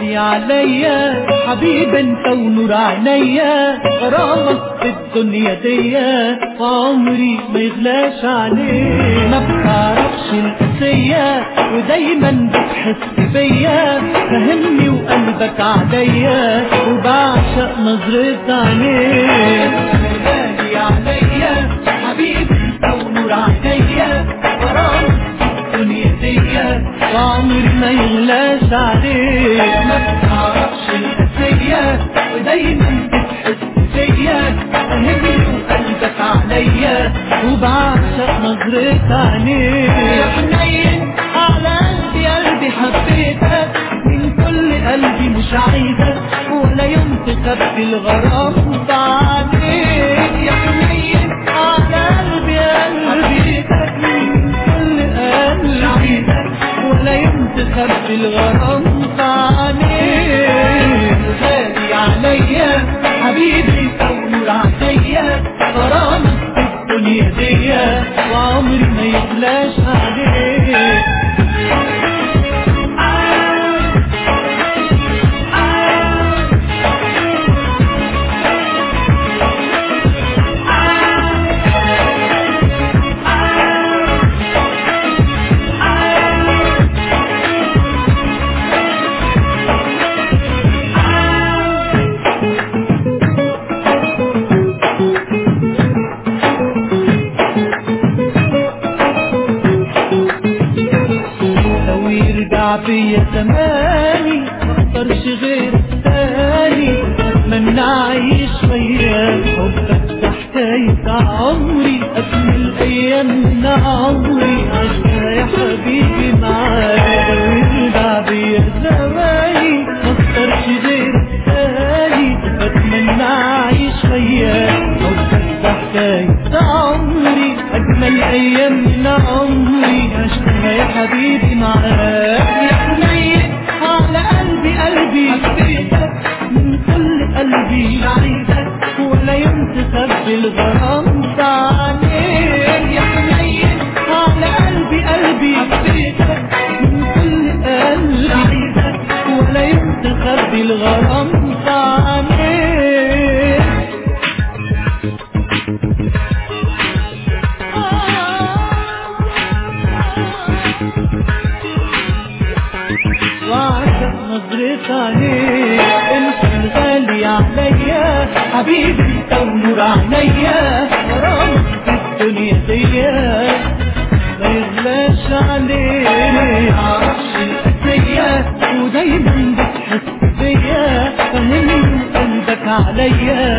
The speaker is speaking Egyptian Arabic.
غالي عليا حبيب انت ونور عينيا غرامك في الدنيا دي عمري ما يغلاش عليك ما بتعرفش القاسية ودايما بتحس بيا فهمني وقلبك عليا وبعشق نظرة عينيك غالي عليا حبيبي انت ونور عينيا غرامك الدنيا دي وعمري ما يغلاش عليك ما بتعرفش القاسية ودايما بتحس فيا فهمني وقلبك عليا وبعشق نظرة عينيك يا حنين على قلبي قلبي حبيتك من كل قلبي مش عايزك ولا يوم تخبي الغرام بعدين يا حنين على قلبي قلبي من كل قلبي ولا يوم تخبي الغرام بعدين غالي عليا حبيبي ونور عليا غرامك في الدنيا دي وعمري ما يغلاش عليك لو يرجع بيا زماني مقدرش غير تاني اتمنى اعيش وياك حبك ده حكاية عمري اجمل ايام من عمري عشتها يا حبيبي معاك لو يرجع بيا زماني مقدرش غير تاني اتمنى اعيش وياك حبك ده حكاية عمري اجمل ايام من عمري عشتها يا حبيبي معاك يا حنين على قلبي قلبي حبيتك من كل قلبي عايزك ولا يوم تخبي الغرام عليك يا حنين على قلبي قلبي حبيتك من كل قلبي عايزك ولا يوم تخبي الغرام عليك وعشق نظرة عليك انت الغالي عليا حبيبي انت ونور عينيا غرامك في الدنيا دي ما يغلاش عليك معرفش القاسية ودايما بتحس بيا فهمني قلبك عليا